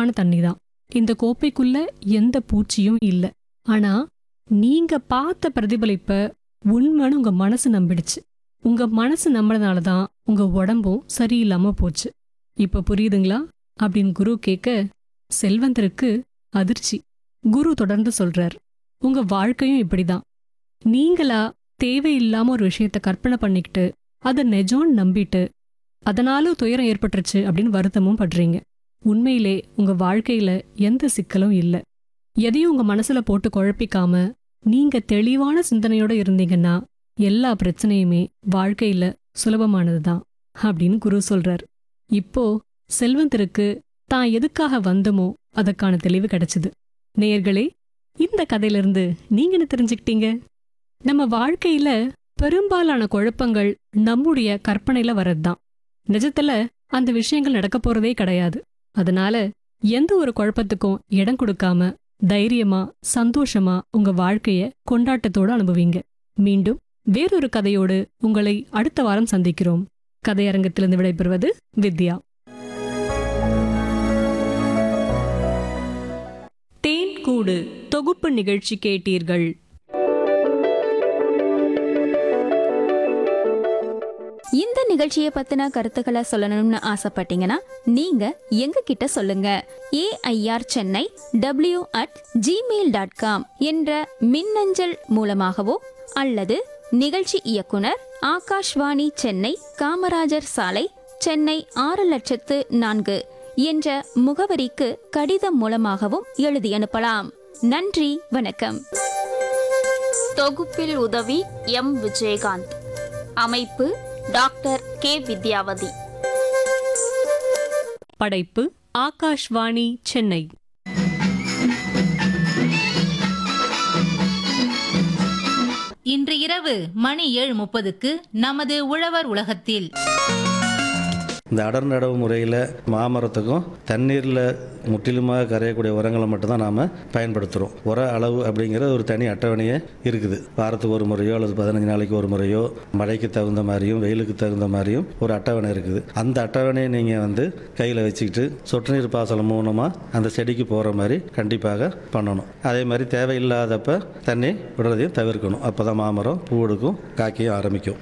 சுத்தமான தண்ணி தான் இந்த கோப்பைக்குள்ள எந்த பூச்சியும் இல்ல ஆனா நீங்க பார்த்த பிரதிபலிப்ப உண்மைன்னு உங்க மனசு நம்பிடுச்சு உங்க மனசு நம்பினதால தான் உங்க உடம்பும் சரியில்லாம போச்சு இப்ப புரியுதுங்களா அப்படின்னு குரு கேட்க செல்வந்தருக்கு அதிர்ச்சி குரு தொடர்ந்து சொல்றார் உங்க வாழ்க்கையும் இப்படிதான் நீங்களா தேவையில்லாம ஒரு விஷயத்த கற்பனை பண்ணிக்கிட்டு அதை நெஜம்னு நம்பிட்டு அதனால துயரம் ஏற்பட்டுருச்சு அப்படின்னு வருத்தமும் படுறீங்க உண்மையிலே உங்க வாழ்க்கையில எந்த சிக்கலும் இல்ல எதையும் உங்க மனசுல போட்டு குழப்பிக்காம நீங்க தெளிவான சிந்தனையோட இருந்தீங்கன்னா எல்லா பிரச்சனையுமே வாழ்க்கையில சுலபமானதுதான் அப்படின்னு குரு சொல்றார் இப்போ செல்வந்தருக்கு தான் எதுக்காக வந்தமோ அதற்கான தெளிவு கிடைச்சது நேயர்களே இந்த கதையிலிருந்து நீங்க என்ன தெரிஞ்சுக்கிட்டீங்க நம்ம வாழ்க்கையில பெரும்பாலான குழப்பங்கள் நம்முடைய கற்பனையில வர்றதுதான் நிஜத்துல அந்த விஷயங்கள் நடக்க போறதே கிடையாது அதனால எந்த ஒரு குழப்பத்துக்கும் இடம் கொடுக்காம தைரியமா சந்தோஷமா உங்க வாழ்க்கைய கொண்டாட்டத்தோட அனுபவிங்க மீண்டும் வேறொரு கதையோடு உங்களை அடுத்த வாரம் சந்திக்கிறோம் கதையரங்கத்திலிருந்து விடைபெறுவது வித்யா தேன் கூடு தொகுப்பு நிகழ்ச்சி கேட்டீர்கள் இந்த நிகழ்ச்சியை பத்தின கருத்துக்களை சொல்லணும்னு ஆசைப்பட்டீங்கன்னா நீங்க எங்க கிட்ட சொல்லுங்க AIR Chennai W at Gmail dot com என்ற மின்னஞ்சல் மூலமாகவோ அல்லது நிகழ்ச்சி இயக்குனர் ஆகாஷ்வாணி சென்னை காமராஜர் சாலை சென்னை ஆறு லட்சத்து நான்கு என்ற முகவரிக்கு கடிதம் மூலமாகவும் எழுதி அனுப்பலாம் நன்றி வணக்கம் தொகுப்பில் உதவி எம் விஜயகாந்த் அமைப்பு டாக்டர் கே வித்யாவதி படைப்பு ஆகாஷ்வாணி சென்னை இன்று இரவு மணி ஏழு முப்பதுக்கு நமது உழவர் உலகத்தில் இந்த அடர் நடவு முறையில் மாமரத்துக்கும் தண்ணீரில் முற்றிலுமாக கரையக்கூடிய உரங்களை மட்டும்தான் நாம் பயன்படுத்துகிறோம் உர அளவு அப்படிங்கிற ஒரு தனி அட்டவணையே இருக்குது வாரத்துக்கு ஒரு முறையோ அல்லது பதினஞ்சு நாளைக்கு ஒரு முறையோ மழைக்கு தகுந்த மாதிரியும் வெயிலுக்கு தகுந்த மாதிரியும் ஒரு அட்டவணை இருக்குது அந்த அட்டவணையை நீங்கள் வந்து கையில் வச்சுக்கிட்டு சொட்டு நீர் பாசனம் மூலமாக அந்த செடிக்கு போகிற மாதிரி கண்டிப்பாக பண்ணணும் அதே மாதிரி தேவையில்லாதப்ப தண்ணி விடுறதையும் தவிர்க்கணும் அப்போ தான் மாமரம் பூ எடுக்கும் காய்க்கையும் ஆரம்பிக்கும்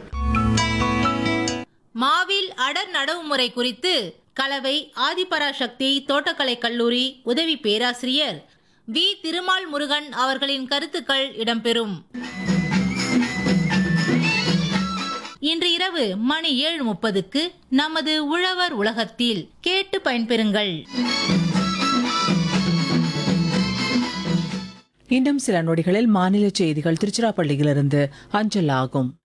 மாவில் அடர் நடவு முறை குறித்து கலவை ஆதிபராசக்தி தோட்டக்கலை கல்லூரி உதவி பேராசிரியர் வி திருமால் முருகன் அவர்களின் கருத்துக்கள் இடம்பெறும் இன்று இரவு மணி ஏழு முப்பதுக்கு நமது உழவர் உலகத்தில் கேட்டு பயன்பெறுங்கள் இன்னும் சில நொடிகளில் மாநில செய்திகள் திருச்சிராப்பள்ளியிலிருந்து அஞ்சல் ஆகும்